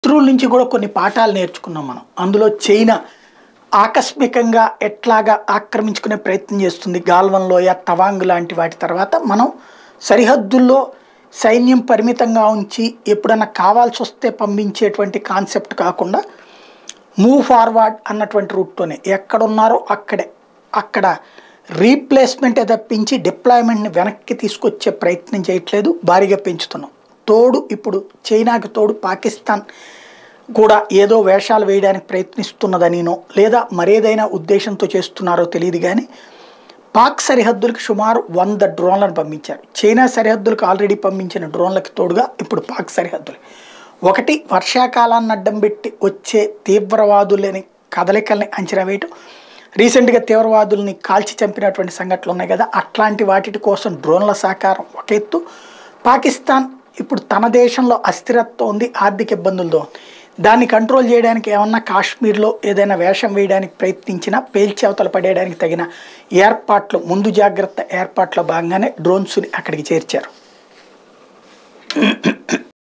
శత్రువుల నుంచి కూడా కొన్ని పాఠాలు నేర్చుకున్నాం మనం అందులో చైనా ఆకస్మికంగా ఎట్లాగా ఆక్రమించుకునే ప్రయత్నం చేస్తుంది గాల్వన్ లోయ తవాంగ్ లాంటి వాటి తర్వాత మనం సరిహద్దుల్లో సైన్యం పరిమితంగా ఉంచి ఎప్పుడన్నా కావాల్సి వస్తే పంపించేటువంటి కాన్సెప్ట్ కాకుండా మూవ్ ఫార్వర్డ్ అన్నటువంటి రూట్తోనే ఎక్కడున్నారో అక్కడే అక్కడ రీప్లేస్మెంట్ తప్పించి డిప్లాయ్మెంట్ని వెనక్కి తీసుకొచ్చే ప్రయత్నం చేయట్లేదు భారీగా పెంచుతున్నాం తోడు ఇప్పుడు చైనాకి తోడు పాకిస్తాన్ కూడా ఏదో వేషాలు వేయడానికి ప్రయత్నిస్తున్నదనినో లేదా మరేదైనా ఉద్దేశంతో చేస్తున్నారో తెలియదు కానీ పాక్ సరిహద్దులకు సుమారు వంద డ్రోన్లను పంపించారు చైనా సరిహద్దులకు ఆల్రెడీ పంపించిన డ్రోన్లకు తోడుగా ఇప్పుడు పాక్ సరిహద్దులు ఒకటి వర్షాకాలాన్ని అడ్డం పెట్టి వచ్చే తీవ్రవాదులని కదలికల్ని అంచనా వేయటం రీసెంట్గా తీవ్రవాదుల్ని కాల్చి చంపినటువంటి సంఘటనలు ఉన్నాయి కదా అట్లాంటి వాటి కోసం డ్రోన్ల సహకారం ఒక ఎత్తు పాకిస్తాన్ ఇప్పుడు తన దేశంలో అస్థిరత్వం ఉంది ఆర్థిక ఇబ్బందులతో ఉంది దాన్ని కంట్రోల్ చేయడానికి ఏమన్నా కాశ్మీర్లో ఏదైనా వేషం వేయడానికి ప్రయత్నించినా పేల్చి అవతల పడేయడానికి తగిన ఏర్పాట్లు ముందు జాగ్రత్త ఏర్పాట్ల భాగంగానే డ్రోన్స్ని అక్కడికి చేర్చారు